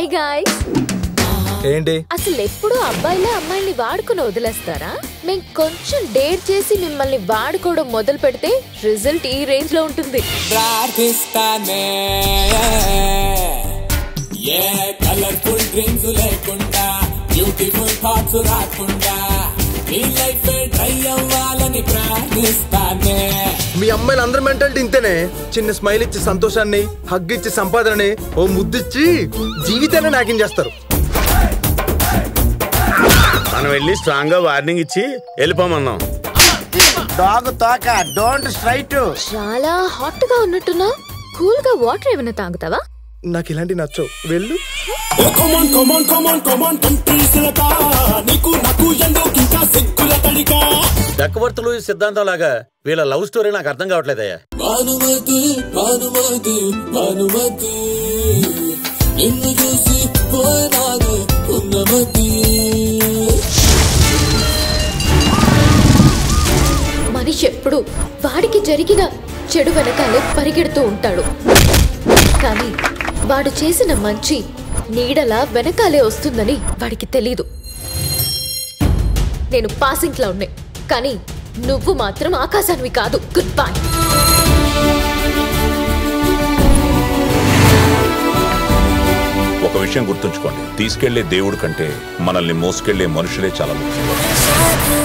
hi guys ఏంటి అసలు ఎప్పుడు అబ్బాయిలే అమ్మాయిల్ని వాడుకుని వదిలేస్తారా మేం కొంచెం డేట్ చేసి మిమ్మల్ని వాడుకోవడం మొదలు పెడితే రిజల్ట్ ఈ రేంజ్ లో ఉంటుంది ప్రార్థిస్తానే ఏ కలర్ఫుల్ డ్రీమ్స్ లేకుండా బ్యూటిఫుల్ థాట్స్ రాకుండా నీ లైఫ్ ట్రై అవ్వాలని ప్రార్థిస్తానే మీ అమ్మాయిలు అందరి మెంటాలిటీ ఇంతేనే చిన్న స్మైల్ ఇచ్చి సంతోషాన్ని హగ్ ఇచ్చి సంపాదనని ఓ ముద్దిచ్చి జీవితాన్ని నాకిం చేస్తారు మనం వెళ్ళి స్ట్రాంగ్ గా వార్నింగ్ ఇచ్చి వెళ్ళిపోమన్నాం డాగ్ తోక డోంట్ స్ట్రైట్ చాలా హాట్ గా ఉన్నట్టున్నా కూల్ గా వాటర్ ఏమైనా తాగుతావా నాకు ఇలాంటి నచ్చవు వెళ్ళు కమాన్ కమాన్ కమాన్ కమాన్ కంట్రీస్లక నీకు నాకు ఎందుకు ఇంకా సిగ్గుల తడికా చక్రవర్తులు సిద్ధాంతం లాగా వీళ్ళ లవ్ స్టోరీ నాకు అర్థం కావట్లేదయ్యా భానుమతి భానుమతి భానుమతి నిన్ను చూసి పోనాను ఉన్నమతి మనిషి ఎప్పుడు వాడికి జరిగిన చెడు వెనకాలే పరిగెడుతూ ఉంటాడు కానీ వాడు చేసిన మంచి నీడలా వెనకాలే వస్తుందని వాడికి తెలీదు నేను పాసింగ్ లో ఉన్నాయి కానీ నువ్వు మాత్రం ఆకాశానివి కాదు గుడ్ బై ఒక విషయం గుర్తుంచుకోండి తీసుకెళ్లే దేవుడు కంటే మనల్ని మోసుకెళ్లే మనుషులే చాలా ముఖ్యం